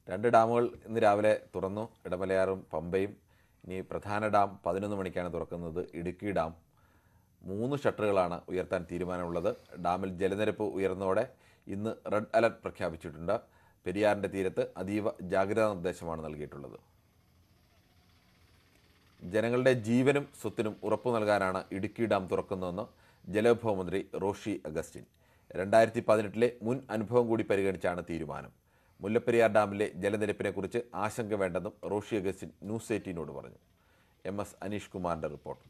രണ്ട് ഡാമുകൾ ഇന്ന് രാവിലെ തുറന്നു ഇടമലയാറും പമ്പയും ഇനി പ്രധാന ഡാം പതിനൊന്ന് മണിക്കാണ് തുറക്കുന്നത് ഇടുക്കി ഡാം മൂന്ന് ഷട്ടറുകളാണ് ഉയർത്താൻ തീരുമാനമുള്ളത് ഡാമിൽ ജലനിരപ്പ് ഉയർന്നതോടെ ഇന്ന് റെഡ് അലർട്ട് പ്രഖ്യാപിച്ചിട്ടുണ്ട് പെരിയാറിൻ്റെ തീരത്ത് അതീവ ജാഗ്രതാ നിർദ്ദേശമാണ് നൽകിയിട്ടുള്ളത് ജനങ്ങളുടെ ജീവനും സ്വത്തിനും ഉറപ്പു നൽകാനാണ് ഇടുക്കി ഡാം തുറക്കുന്നതെന്ന് ജലവിഭവ മന്ത്രി റോഷി അഗസ്റ്റിൻ രണ്ടായിരത്തി പതിനെട്ടിലെ മുൻ അനുഭവം കൂടി പരിഗണിച്ചാണ് തീരുമാനം മുല്ലപ്പെരിയാർ ഡാമിലെ ജലനിരപ്പിനെക്കുറിച്ച് ആശങ്ക വേണ്ടെന്നും റോഷി അഗസ്റ്റിൻ ന്യൂസ് എയ്റ്റീനോട് പറഞ്ഞു എം എസ് അനീഷ് കുമാറിൻ്റെ റിപ്പോർട്ട്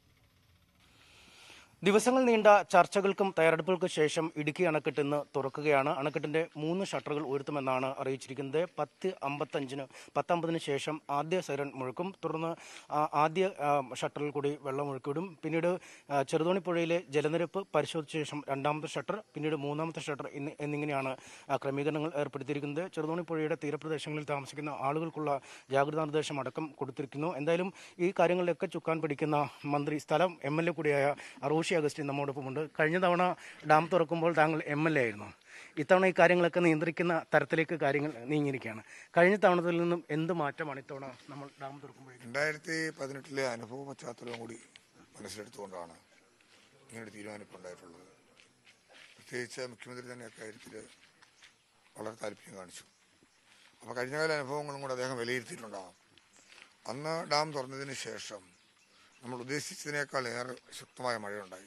ദിവസങ്ങൾ നീണ്ട ചർച്ചകൾക്കും തയ്യാറെടുപ്പുകൾക്കും ശേഷം ഇടുക്കി അണക്കെട്ട് ഇന്ന് തുറക്കുകയാണ് അണക്കെട്ടിന്റെ മൂന്ന് ഷട്ടറുകൾ ഉയർത്തുമെന്നാണ് അറിയിച്ചിരിക്കുന്നത് പത്ത് അമ്പത്തഞ്ചിന് പത്തമ്പതിന് ശേഷം ആദ്യ സൈറൺ മുഴക്കും തുടർന്ന് ആ, ആദ്യ ആ, ഷട്ടറിൽ കൂടി വെള്ളം ഒഴുക്കിവിടും പിന്നീട് ആ, ചെറുതോണിപ്പുഴയിലെ ജലനിരപ്പ് പരിശോധിച്ച ശേഷം രണ്ടാമത്തെ ഷട്ടർ പിന്നീട് മൂന്നാമത്തെ ഷട്ടർ എന്നി- എന്നിങ്ങനെയാണ് ആ, ക്രമീകരണങ്ങൾ ഏർപ്പെടുത്തിയിരിക്കുന്നത് ചെറുതോണിപ്പുഴയുടെ തീരപ്രദേശങ്ങളിൽ താമസിക്കുന്ന ആളുകൾക്കുള്ള ജാഗ്രതാ നിർദ്ദേശം അടക്കം കൊടുത്തിരിക്കുന്നു എന്തായാലും ഈ കാര്യങ്ങളിലൊക്കെ ചുക്കാൻ പിടിക്കുന്ന മന്ത്രി സ്ഥലം എം എൽ എ കൂടിയായ റോഷി അഗസ്റ്റിൻ നമ്മോടൊപ്പമുണ്ട് കഴിഞ്ഞ തവണ ഡാം തുറക്കുമ്പോൾ താങ്കൾ എം എൽ എ ആയിരുന്നു ഇത്തവണ ഈ കാര്യങ്ങളൊക്കെ നിയന്ത്രിക്കുന്ന തരത്തിലേക്ക് കാര്യങ്ങൾ നീങ്ങിയിരിക്കുകയാണ് കഴിഞ്ഞ തവണത്തിൽ നിന്നും എന്ത് മാറ്റമാണ് ഇത്തവണ നമ്മൾ ഡാം തുറക്കുമ്പോഴേക്കും രണ്ടായിരത്തി പതിനെട്ടിലെ അനുഭവ പശ്ചാത്തലവും കൂടി മനസ്സിലെടുത്തുകൊണ്ടാണ് ഇങ്ങനൊരു തീരുമാനം ഉണ്ടായിട്ടുള്ളത് പ്രത്യേകിച്ച് മുഖ്യമന്ത്രി തന്നെ അക്കാര്യത്തിൽ വളരെ താല്പര്യം കാണിച്ചു അപ്പോൾ കഴിഞ്ഞകാല അനുഭവങ്ങളും കൂടെ അദ്ദേഹം വിലയിരുത്തിയിട്ടുണ്ടാകും അന്ന് ഡാം തുറന്നതിന് ശേഷം നമ്മൾ ഉദ്ദേശിച്ചതിനേക്കാൾ ഏറെ ശക്തമായ മഴയുണ്ടായി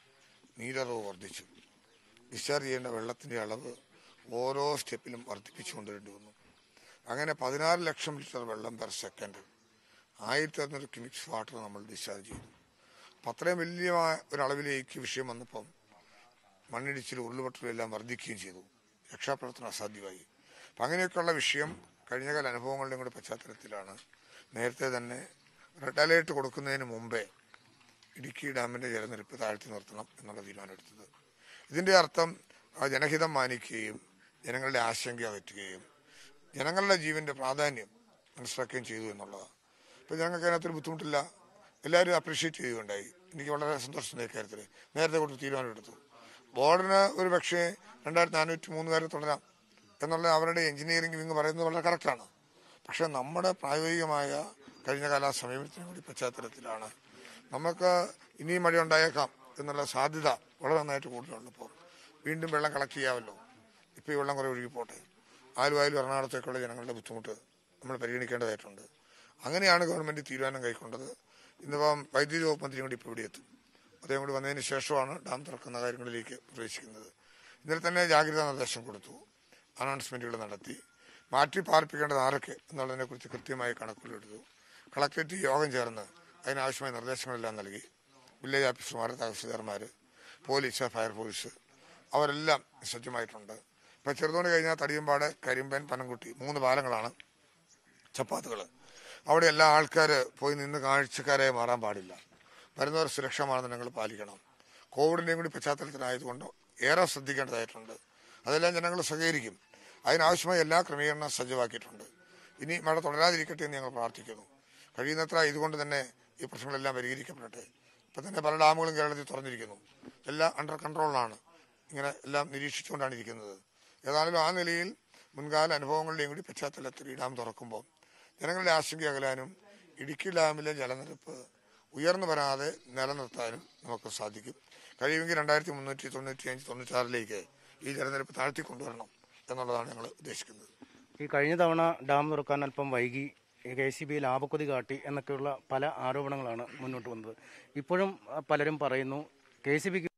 നീരറവ് വർദ്ധിച്ചു ഡിസ്ചാർജ് ചെയ്യേണ്ട വെള്ളത്തിൻ്റെ അളവ് ഓരോ സ്റ്റെപ്പിലും വർദ്ധിപ്പിച്ചുകൊണ്ടുവരേണ്ടി വന്നു അങ്ങനെ പതിനാറ് ലക്ഷം ലിറ്റർ വെള്ളം പെർ സെക്കൻഡ് ആയിരത്തി അറുന്നൂറ് ക്യൂബിക്സ് വാട്ടർ നമ്മൾ ഡിസ്ചാർജ് ചെയ്തു അപ്പം അത്രയും വലിയ ഒരളവിലേക്ക് വിഷയം വന്നപ്പം മണ്ണിടിച്ചിൽ ഉരുളുപൊട്ടലും എല്ലാം വർദ്ധിക്കുകയും ചെയ്തു രക്ഷാപ്രവർത്തനം അസാധ്യമായി അപ്പം അങ്ങനെയൊക്കെയുള്ള വിഷയം കഴിഞ്ഞകാല അനുഭവങ്ങളുടെയും കൂടെ പശ്ചാത്തലത്തിലാണ് നേരത്തെ തന്നെ റെഡ് അലേർട്ട് കൊടുക്കുന്നതിന് മുമ്പേ ഇടുക്കി ഡാമിൻ്റെ ജലനിരപ്പ് താഴ്ത്തി നിർത്തണം എന്നുള്ള തീരുമാനമെടുത്തത് ഇതിൻ്റെ അർത്ഥം ആ ജനഹിതം മാനിക്കുകയും ജനങ്ങളുടെ ആശങ്ക അകറ്റുകയും ജനങ്ങളുടെ ജീവന്റെ പ്രാധാന്യം മനസ്സിലാക്കുകയും ചെയ്തു എന്നുള്ളതാണ് ഇപ്പം ഞങ്ങൾക്ക് അതിനകത്തൊരു ബുദ്ധിമുട്ടില്ല എല്ലാവരും അപ്രീഷിയേറ്റ് ചെയ്യുകയുണ്ടായി എനിക്ക് വളരെ സന്തോഷം ഈ കാര്യത്തിൽ നേരത്തെ കൊടുത്ത് തീരുമാനമെടുത്തു ബോർഡിന് ഒരു പക്ഷേ രണ്ടായിരത്തി നാനൂറ്റി മൂന്ന് വരെ തുടരാം എന്നുള്ള അവരുടെ എഞ്ചിനീയറിംഗ് വിങ് പറയുന്നത് വളരെ കറക്റ്റാണ് പക്ഷേ നമ്മുടെ പ്രായോഗികമായ കഴിഞ്ഞ കാല സമീപനത്തിനും കൂടി പശ്ചാത്തലത്തിലാണ് നമുക്ക് ഇനിയും മഴ ഉണ്ടായേക്കാം എന്നുള്ള സാധ്യത വളരെ നന്നായിട്ട് കൂടുതലുള്ളപ്പോൾ വീണ്ടും വെള്ളം കളക്ട് ചെയ്യാമല്ലോ ഇപ്പോൾ ഈ വെള്ളം കുറേ ഒഴുകി പോട്ടെ ആലുവായാലും എറണാകുളത്തേക്കുള്ള ജനങ്ങളുടെ ബുദ്ധിമുട്ട് നമ്മൾ പരിഗണിക്കേണ്ടതായിട്ടുണ്ട് അങ്ങനെയാണ് ഗവൺമെന്റ് തീരുമാനം കൈക്കൊണ്ടത് ഇന്നിപ്പം വൈദ്യുതി വകുപ്പ് മന്ത്രിയും കൂടി ഇപ്പോൾ ഇവിടെ എത്തും അദ്ദേഹം കൂടി വന്നതിന് ശേഷമാണ് ഡാം തുറക്കുന്ന കാര്യങ്ങളിലേക്ക് പ്രവേശിക്കുന്നത് ഇന്നലെ തന്നെ ജാഗ്രതാ നിർദ്ദേശം കൊടുത്തു അനൗൺസ്മെന്റുകൾ നടത്തി മാറ്റി പാർപ്പിക്കേണ്ടത് ആരൊക്കെ എന്നുള്ളതിനെക്കുറിച്ച് കൃത്യമായി കണക്കുകളെടുത്തു കളക്ടറേറ്റ് യോഗം ചേർന്ന് അതിനാവശ്യമായ നിർദ്ദേശങ്ങളെല്ലാം നൽകി വില്ലേജ് ഓഫീസർമാർ തഹസിൽദാർമാർ പോലീസ് ഫയർഫോഴ്സ് അവരെല്ലാം സജ്ജമായിട്ടുണ്ട് ഇപ്പം ചെറുതോണി കഴിഞ്ഞാൽ തടിയമ്പാട് കരിമ്പൻ പനംകുട്ടി മൂന്ന് പാലങ്ങളാണ് ചപ്പാത്തുകൾ അവിടെ എല്ലാ ആൾക്കാർ പോയി നിന്ന് കാഴ്ചക്കാരായി മാറാൻ പാടില്ല വരുന്നവർ സുരക്ഷാ മാനദണ്ഡങ്ങൾ പാലിക്കണം കോവിഡിൻ്റെയും കൂടി പശ്ചാത്തലത്തിലായതുകൊണ്ട് ഏറെ ശ്രദ്ധിക്കേണ്ടതായിട്ടുണ്ട് അതെല്ലാം ജനങ്ങൾ സഹകരിക്കും അതിനാവശ്യമായ എല്ലാ ക്രമീകരണവും സജ്ജമാക്കിയിട്ടുണ്ട് ഇനി മഴ തുടരാതിരിക്കട്ടെ എന്ന് ഞങ്ങൾ പ്രാർത്ഥിക്കുന്നു കഴിയുന്നത്ര ഇതുകൊണ്ട് തന്നെ ഈ പ്രശ്നങ്ങളെല്ലാം പരിഹരിക്കപ്പെടട്ടെ ഇപ്പം തന്നെ പല ഡാമുകളും കേരളത്തിൽ തുറന്നിരിക്കുന്നു എല്ലാം അണ്ടർ കൺട്രോളിലാണ് ഇങ്ങനെ എല്ലാം നിരീക്ഷിച്ചുകൊണ്ടാണ് ഇരിക്കുന്നത് ഏതായാലും ആ നിലയിൽ മുൻകാല അനുഭവങ്ങളുടെയും കൂടി പശ്ചാത്തലത്തിൽ ഈ ഡാം തുറക്കുമ്പോൾ ജനങ്ങളുടെ ആശങ്ക അകലാനും ഇടുക്കി ഡാമിലെ ജലനിരപ്പ് ഉയർന്നു വരാതെ നിലനിർത്താനും നമുക്ക് സാധിക്കും കഴിയുമെങ്കിൽ രണ്ടായിരത്തി മുന്നൂറ്റി തൊണ്ണൂറ്റി അഞ്ച് തൊണ്ണൂറ്റാറിലേക്ക് ഈ ജലനിരപ്പ് താഴ്ത്തി കൊണ്ടുവരണം എന്നുള്ളതാണ് ഞങ്ങൾ ഉദ്ദേശിക്കുന്നത് ഈ കഴിഞ്ഞ തവണ ഡാം തുറക്കാൻ അല്പം വൈകി കെ സി ബി ലാഭക്കൊതി കാട്ടി എന്നൊക്കെയുള്ള പല ആരോപണങ്ങളാണ് മുന്നോട്ട് വന്നത് ഇപ്പോഴും ആ, പലരും പറയുന്നു കെ സി ബിക്ക്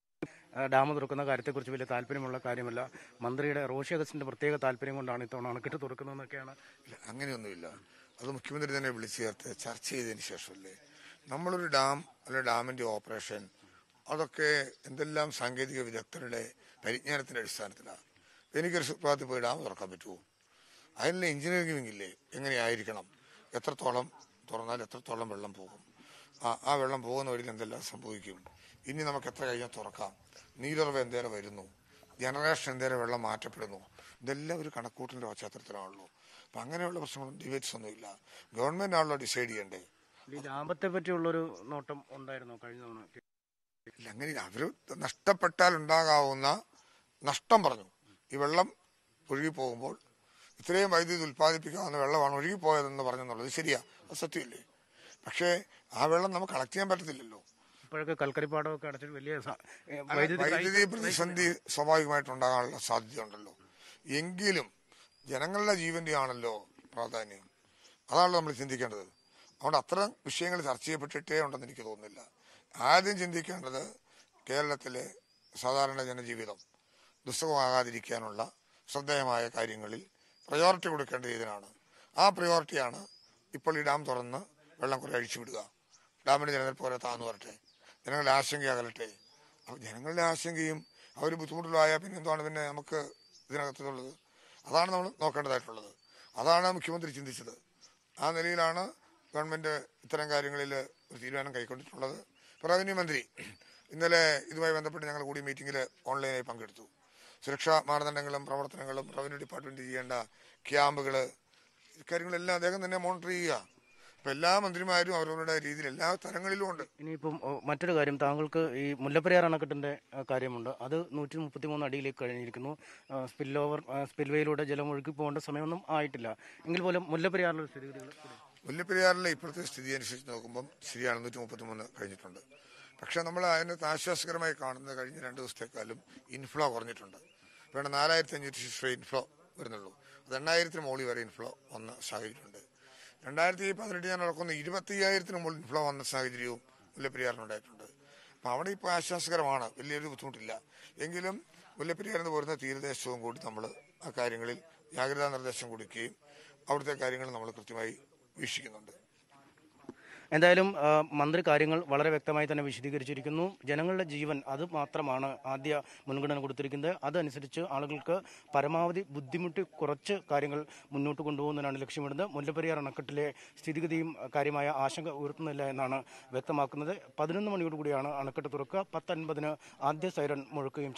ഡാം തുറക്കുന്ന കാര്യത്തെക്കുറിച്ച് വലിയ താല്പര്യമുള്ള കാര്യമല്ല മന്ത്രിയുടെ റോഷി അഗസ്റ്റിന്റെ പ്രത്യേക താല്പര്യം കൊണ്ടാണ് ഇത്തവണ അണക്കെട്ട് തുറക്കുന്നതെന്നൊക്കെയാണ് ഇല്ല അങ്ങനെയൊന്നുമില്ല അത് മുഖ്യമന്ത്രി തന്നെ വിളിച്ചു ചേർത്ത് ചർച്ച ചെയ്തതിന് ശേഷമല്ലേ നമ്മളൊരു ഡാം അല്ലെ ഡാമിന്റെ ഓപ്പറേഷൻ അതൊക്കെ എന്തെല്ലാം സാങ്കേതിക വിദഗ്ധരുടെ പരിജ്ഞാനത്തിന്റെ അടിസ്ഥാനത്തിലാണ് എനിക്കൊരു സുപ്രഭാതത്തിൽ പോയി ഡാം തുറക്കാൻ പറ്റുമോ അതിനുള്ള എഞ്ചിനീയറിംഗ് വിങ്ങില്ലേ എങ്ങനെയായിരിക്കണം എത്രത്തോളം തുറന്നാൽ എത്രത്തോളം വെള്ളം പോകും ആ ആ വെള്ളം പോകുന്ന വഴിയിൽ എന്തെല്ലാം സംഭവിക്കും ഇനി നമുക്ക് എത്ര കഴിഞ്ഞാൽ തുറക്കാം നീരുറവ് എന്തേരം വരുന്നു ജനറേഷൻ എന്തേരം വെള്ളം മാറ്റപ്പെടുന്നു ഇതെല്ലാം ഒരു കണക്കൂട്ടിന്റെ പശ്ചാത്തലത്തിലാണല്ലോ അപ്പം അങ്ങനെയുള്ള പ്രശ്നങ്ങളും ഡിബേറ്റ്സ് ഒന്നുമില്ല ഗവൺമെന്റ് ആണല്ലോ ഡിസൈഡ് ചെയ്യണ്ടേ ഈ ലാഭത്തെ പറ്റിയുള്ളൊരു നോട്ടം ഉണ്ടായിരുന്നോ കഴിഞ്ഞ തവണ ഇല്ല അങ്ങനെ അവര് നഷ്ടപ്പെട്ടാൽ ഉണ്ടാകാവുന്ന നഷ്ടം പറഞ്ഞു ഈ വെള്ളം ഒഴുകി പോകുമ്പോൾ ഇത്രയും വൈദ്യുതി ഉൽപ്പാദിപ്പിക്കാവുന്ന വെള്ളമാണ് ഒഴുകിപ്പോയതെന്ന് പറഞ്ഞെന്നുള്ളത് ശരിയാ അത് സത്യമല്ലേ പക്ഷേ ആ വെള്ളം നമുക്ക് കളക്ട് ചെയ്യാൻ പറ്റത്തില്ലല്ലോ ഇപ്പോഴൊക്കെ കൽക്കരിപ്പാടമൊക്കെ അടച്ചിട്ട് വലിയ സ- ഏ, അല്ല, വൈദ്യുതി വൈദ്യുതി പ്രതിസന്ധി സ്വാഭാവികമായിട്ടുണ്ടാകാനുള്ള സാധ്യതയുണ്ടല്ലോ എങ്കിലും ജനങ്ങളുടെ ജീവന്റെ ആണല്ലോ പ്രാധാന്യം അതാണല്ലോ നമ്മൾ ചിന്തിക്കേണ്ടത് അതുകൊണ്ട് അത്തരം വിഷയങ്ങൾ ചർച്ച ചെയ്യപ്പെട്ടിട്ടേ ഉണ്ടെന്ന് എനിക്ക് തോന്നുന്നില്ല ആദ്യം ചിന്തിക്കേണ്ടത് കേരളത്തിലെ സാധാരണ ജനജീവിതം ദുസ്സഹമാകാതിരിക്കാനുള്ള ശ്രദ്ധേയമായ കാര്യങ്ങളിൽ പ്രയോറിറ്റി കൊടുക്കേണ്ട ഇതിനാണ് ആ പ്രയോറിറ്റിയാണ് ഇപ്പോൾ ഈ ഡാം തുറന്ന് വെള്ളം കുറെ അഴിച്ചുവിടുക ഡാമിന്റെ ജനനിരപ്പ് കുറെ താന്നു വരട്ടെ ജനങ്ങളുടെ ആശങ്ക അകലട്ടെ അപ്പോൾ ജനങ്ങളുടെ ആശങ്കയും അവർ ബുദ്ധിമുട്ടിലായാൽ പിന്നെ എന്താണ് പിന്നെ നമുക്ക് ഇതിനകത്തുള്ളത് അതാണ് നമ്മൾ നോക്കേണ്ടതായിട്ടുള്ളത് അതാണ് മുഖ്യമന്ത്രി ചിന്തിച്ചത് ആ നിലയിലാണ് ഗവൺമെന്റ് ഇത്തരം കാര്യങ്ങളിൽ ഒരു തീരുമാനം കൈക്കൊണ്ടിട്ടുള്ളത് ഇപ്പോൾ റവന്യൂ മന്ത്രി ഇന്നലെ ഇതുമായി ബന്ധപ്പെട്ട് ഞങ്ങൾ കൂടി മീറ്റിംഗിൽ ഓൺലൈനായി പങ്കെടുത്തു സുരക്ഷാ മാനദണ്ഡങ്ങളും പ്രവർത്തനങ്ങളും റവന്യൂ ഡിപ്പാർട്ട്മെന്റ് ചെയ്യേണ്ട ക്യാമ്പുകൾ ഇക്കാര്യങ്ങളെല്ലാം അദ്ദേഹം തന്നെ മോണിറ്റർ ചെയ്യുക ഇപ്പം എല്ലാ മന്ത്രിമാരും അവരവരുടെ രീതിയിൽ എല്ലാ തലങ്ങളിലും ഉണ്ട് ഇനിയിപ്പം ഓ, മറ്റൊരു കാര്യം താങ്കൾക്ക് ഈ മുല്ലപ്പെരിയാർ അണക്കെട്ടിന്റെ ആ, കാര്യമുണ്ട് അത് നൂറ്റി മുപ്പത്തി മൂന്ന് അടിയിലേക്ക് കഴിഞ്ഞിരിക്കുന്നു സ്പിൽ ഓവർ സ്പിൽവേയിലൂടെ ജലം ഒഴുകി പോകേണ്ട സമയമൊന്നും ആയിട്ടില്ല എങ്കിൽ പോലും മുല്ലപ്പെരിയാറിലെ സ്ഥിതിഗതികൾ കൂടി. മുല്ലപ്പെരിയാറിലെ ഇപ്പോഴത്തെ സ്ഥിതി അനുസരിച്ച് നോക്കുമ്പം ശരിയാണ് നൂറ്റി മുപ്പത്തി മൂന്ന് കഴിഞ്ഞിട്ടുണ്ട് പക്ഷെ നമ്മൾ അതിനകത്ത് ആശ്വാസകരമായി കാണുന്നത് കഴിഞ്ഞ രണ്ട് ദിവസത്തേക്കാളും ഇൻഫ്ലോ കുറഞ്ഞിട്ടുണ്ട് വേണം നാലായിരത്തി അഞ്ഞൂറ്റി ശിശു ഇൻഫ്ലോ വരുന്നുള്ളൂ അത് എണ്ണായിരത്തിന് മുകളിൽ വരെ ഇൻഫ്ലോ വന്ന സാഹചര്യമുണ്ട് രണ്ടായിരത്തി പതിനെട്ട് ഞാൻ നടക്കുന്ന ഇരുപത്തി അയ്യായിരത്തിന് മുകളിൽ ഇൻഫ്ലോ വന്ന സാഹചര്യവും മുല്ലപ്പെരിയാറിനുണ്ടായിട്ടുണ്ട് അപ്പം അവിടെ ഇപ്പോൾ ആശ്വാസകരമാണ് വലിയൊരു ബുദ്ധിമുട്ടില്ല എങ്കിലും മുല്ലപ്പെരിയാറിൽ നിന്ന് പോരുന്ന തീരദേശവും കൂടി നമ്മൾ ആ കാര്യങ്ങളിൽ ജാഗ്രതാ നിർദ്ദേശം കൊടുക്കുകയും അവിടുത്തെ കാര്യങ്ങൾ നമ്മൾ കൃത്യമായി വീക്ഷിക്കുന്നുണ്ട് എന്തായാലും ആ, മന്ത്രി കാര്യങ്ങൾ വളരെ വ്യക്തമായി തന്നെ വിശദീകരിച്ചിരിക്കുന്നു ജനങ്ങളുടെ ജീവൻ അത് മാത്രമാണ് ആദ്യ മുൻഗണന കൊടുത്തിരിക്കുന്നത് അതനുസരിച്ച് ആളുകൾക്ക് പരമാവധി ബുദ്ധിമുട്ടി കുറച്ച് കാര്യങ്ങൾ മുന്നോട്ട് കൊണ്ടുപോകുന്നതിനാണ് ലക്ഷ്യമിടുന്നത് മുല്ലപ്പെരിയാർ അണക്കെട്ടിലെ സ്ഥിതിഗതിയും കാര്യമായ ആശങ്ക ഉയർത്തുന്നില്ല എന്നാണ് വ്യക്തമാക്കുന്നത് പതിനൊന്ന് മണിയോടുകൂടിയാണ് അണക്കെട്ട് തുറക്കുക പത്തൻപതിന് ആദ്യ സൈറൺ മുഴക്കുകയും